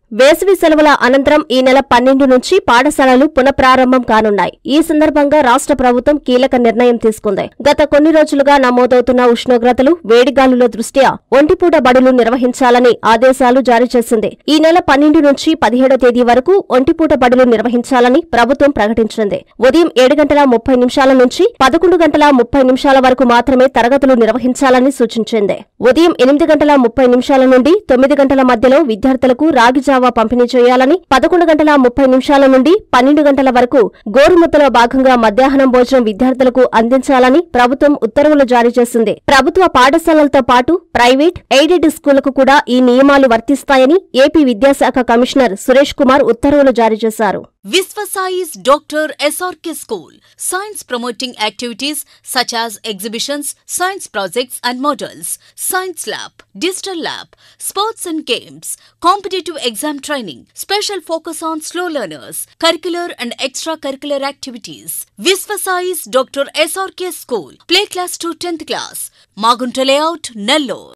వేసవి సెలవుల అనంతరం ఈ నెల పన్నెండు నుంచి పాఠశాలలు పునఃప్రారంభం కానున్నాయి ఈ సందర్భంగా రాష్ట్ర ప్రభుత్వం కీలక నిర్ణయం తీసుకుంది గత కొన్ని రోజులుగా నమోదవుతున్న ఉష్ణోగ్రతలు వేడిగాలుల దృష్ట్యా ఒంటిపూట బడులు నిర్వహించాలని ఆదేశాలు జారీ చేసింది ఈ నెల పన్నెండు నుంచి పదిహేడో తేదీ వరకు ఒంటిపూట బడులు నిర్వహించాలని ప్రభుత్వం ప్రకటించింది ఉదయం ఏడు గంటల ముప్పై నిమిషాల నుంచి పదకొండు గంటల ముప్పై నిమిషాల వరకు మాత్రమే తరగతులు నిర్వహించాలని సూచించింది ఉదయం ఎనిమిది గంటల ముప్పై నిమిషాల నుండి తొమ్మిది గంటల మధ్యలో విద్యార్థులకు రాగి జావా పంపిణీ చేయాలని పదకొండు గంటల ముప్పై నిమిషాల నుండి పన్నెండు గంటల వరకు గోరుముద్దలో భాగంగా మధ్యాహ్నం భోజనం విద్యార్థులకు అందించాలని ప్రభుత్వం ఉత్తర్వులు జారీ చేసింది ప్రభుత్వ పాఠశాలలతో పాటు ప్రైవేట్ ఎయిడెడ్ స్కూళ్లకు కూడా ఈ నియమాలు వర్తిస్తాయని ఏపీ విద్యాశాఖ కమిషనర్ సురేష్ కుమార్ ఉత్తర్వులు జారీ చేశారు Visvasize Dr. SRK School. Science promoting activities such as exhibitions, science projects and models, science lab, digital lab, sports and games, competitive exam training, special focus on slow learners, curricular and extracurricular activities. Visvasize Dr. SRK School. Play class to 10th class. Magunta layout, Nellore.